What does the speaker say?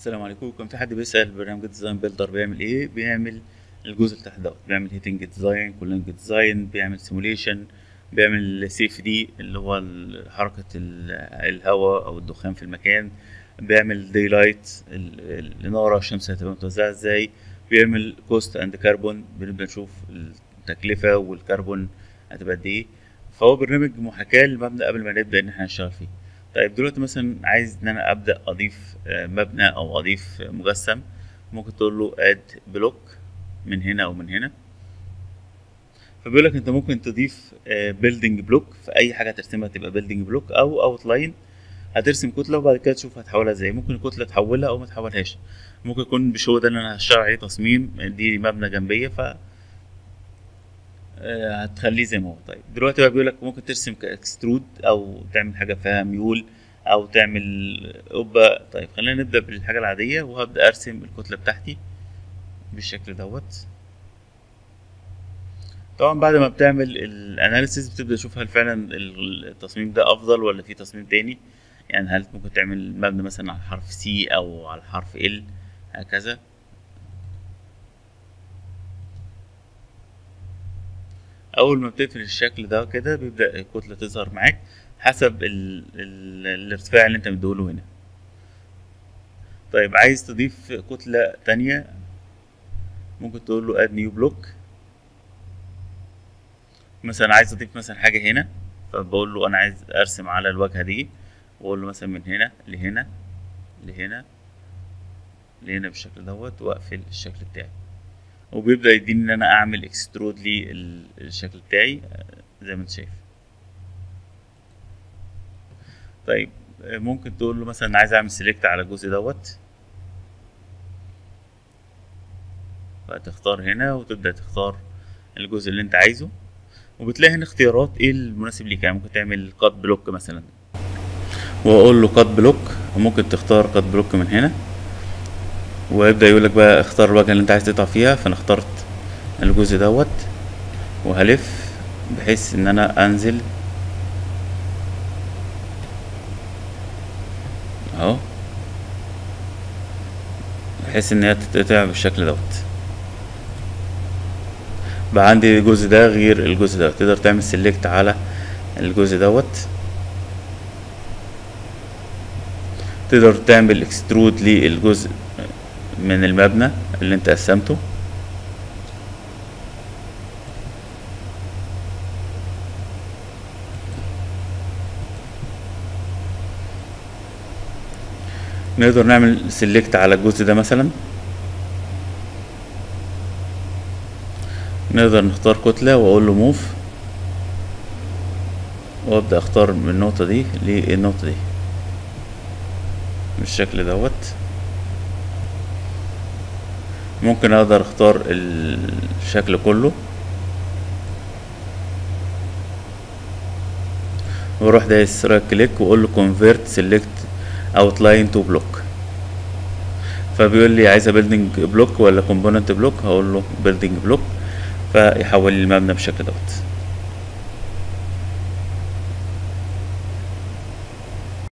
السلام عليكم كان في حد بيسأل برنامج ديزاين بيلدر بيعمل ايه بيعمل الجزء اللي تحت دوت بيعمل هيتنج ديزاين كولينج ديزاين بيعمل سيموليشن بيعمل سيف دي اللي هو ال- حركة ال- الهواء او الدخان في المكان بيعمل داي لايت الإنارة الشمس هتبقى متوزعة ازاي بيعمل كوست اند كربون بنبدأ نشوف التكلفة والكربون هتبقى قد ايه فهو برنامج محاكاة للمبنى قبل ما نبدأ ان احنا نشتغل فيه طيب دلوقتي مثلا عايز ان انا ابدا اضيف آه، مبنى او اضيف مجسم ممكن تقول له اد بلوك من هنا او من هنا فبيقول لك انت ممكن تضيف بيلدينج بلوك في اي حاجه ترسمها تبقى بيلدينج بلوك او اوت لاين هترسم كتله وبعد كده تشوف هتحولها ازاي ممكن الكتله تحولها او ما تحولهاش ممكن يكون بالشو ده اللي انا هشتغل عليه تصميم دي مبنى جنبيه ف آه، هتخليه زي ما هو طيب دلوقتي بقى بيقول لك ممكن ترسم كاكسترود او تعمل حاجه فيها ميول او تعمل قبه طيب خلينا نبدا بالحاجه العاديه وهبدا ارسم الكتله بتاعتي بالشكل دوت طبعا بعد ما بتعمل الاناليسيس بتبدا تشوف هل فعلا التصميم ده افضل ولا في تصميم تاني يعني هل ممكن تعمل مبنى مثلا على الحرف سي او على الحرف ال هكذا اول ما بتقفل الشكل ده كده بيبدا الكتله تظهر معاك حسب ال ال الارتفاع اللي انت مديهوله هنا طيب عايز تضيف كتله تانية ممكن تقول له اد نيو بلوك مثلا عايز اضيف مثلا حاجه هنا فبقول له انا عايز ارسم على الواجهه دي واقول له مثلا من هنا لهنا لهنا لهنا بالشكل دوت واقفل الشكل بتاعي وبيبدأ يديني ان انا اعمل اكسترود للشكل بتاعي آه، زي ما انت شايف طيب آه، ممكن تقول له مثلا عايز اعمل سيلكت على الجزء دوت فتختار هنا وتبدأ تختار الجزء اللي انت عايزه وبتلاقي هنا اختيارات ايه المناسب ليك يعني ممكن تعمل كات بلوك مثلا واقول له كات بلوك وممكن تختار كات بلوك من هنا ويبدأ يقول لك بقى اختار الواجهة اللي انت عايز تقطع فيها فانا اخترت الجزء دوت وهلف بحيث ان انا انزل اهو بحيث ان هي تتقطع بالشكل دوت بقى عندي الجزء ده غير الجزء ده تقدر تعمل سيلكت على الجزء دوت تقدر تعمل اكسترود للجزء من المبنى اللي انت قسمته نقدر نعمل سيلكت على الجزء ده مثلا نقدر نختار كتلة واقول له موف وابدأ اختار من النقطة دي للنقطة دي بالشكل دوت ممكن اقدر اختار الشكل كله واروح دايس رايت كليك واقول له convert select outline to block فبيقول لي عايزه building block ولا component block هقول له building block فيحول لي المبنى بالشكل دوت